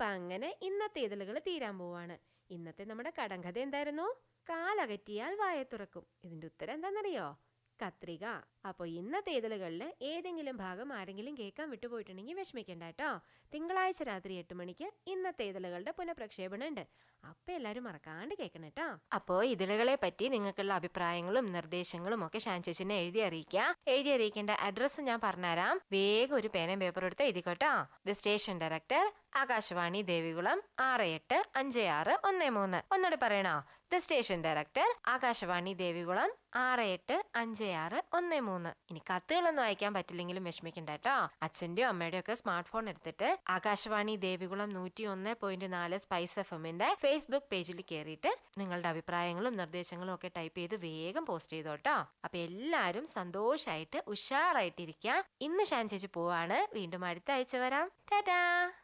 അപ്പൊ അങ്ങനെ ഇന്നത്തെ ഇതളുകൾ തീരാൻ പോവാണ് ഇന്നത്തെ നമ്മുടെ കടങ്കഥ എന്തായിരുന്നു കാലകറ്റിയാൽ വായ തുറക്കും ഇതിന്റെ ഉത്തരം എന്താണെന്നറിയോ കത്രിക അപ്പോൾ ഇന്നത്തെ ഇതളുകളിൽ ഏതെങ്കിലും ഭാഗം ആരെങ്കിലും കേൾക്കാൻ വിട്ടുപോയിട്ടുണ്ടെങ്കിൽ വിഷമിക്കണ്ട കേട്ടോ തിങ്കളാഴ്ച രാത്രി എട്ട് മണിക്ക് ഇന്നത്തെ ഇതളുകളുടെ പുനഃപ്രക്ഷേപണം ഉണ്ട് അപ്പോൾ എല്ലാവരും മറക്കാണ്ട് കേൾക്കണം കേട്ടോ അപ്പോൾ ഇതളുകളെ പറ്റി നിങ്ങൾക്കുള്ള അഭിപ്രായങ്ങളും നിർദ്ദേശങ്ങളും ഒക്കെ ഷാൻ ചേച്ചിനെ എഴുതി അറിയിക്കുക എഴുതി അറിയിക്കേണ്ട അഡ്രസ്സ് ഞാൻ പറഞ്ഞുതരാം വേഗം ഒരു പേനയും പേപ്പറും എടുത്ത് എഴുതിക്കോട്ടോ the station director Akashvani Devikulam ആറ് എട്ട് അഞ്ച് ആറ് ഒന്ന് മൂന്ന് ഒന്നുകൂടി പറയണോ the station director Akashvani Devikulam ആറ് എട്ട് അഞ്ച് ആറ് ഒന്ന് മൂന്ന് ഇനി കത്തുകളൊന്നും അയക്കാൻ പറ്റില്ലെങ്കിലും വിഷമിക്കണ്ട കേട്ടോ അച്ഛന്റെയോ അമ്മയുടെയോ ഒക്കെ സ്മാർട്ട് ഫോൺ എടുത്തിട്ട് ആകാശവാണി ദേവികുളം നൂറ്റി ഒന്ന് പോയിന്റ് നാല് സ്പൈസ് എഫ് എമ്മിന്റെ ഫേസ്ബുക്ക് പേജിൽ കയറിയിട്ട് നിങ്ങളുടെ അഭിപ്രായങ്ങളും നിർദ്ദേശങ്ങളും ഒക്കെ ടൈപ്പ് ചെയ്ത് വേഗം പോസ്റ്റ് ചെയ്തോട്ടോ അപ്പൊ എല്ലാരും സന്തോഷായിട്ട് ഉഷാറായിട്ടിരിക്കുക ഇന്ന് ഷാൻ ചേച്ചി പോവാണ് വീണ്ടും അടുത്ത ആഴ്ച വരാം ടാറ്റാ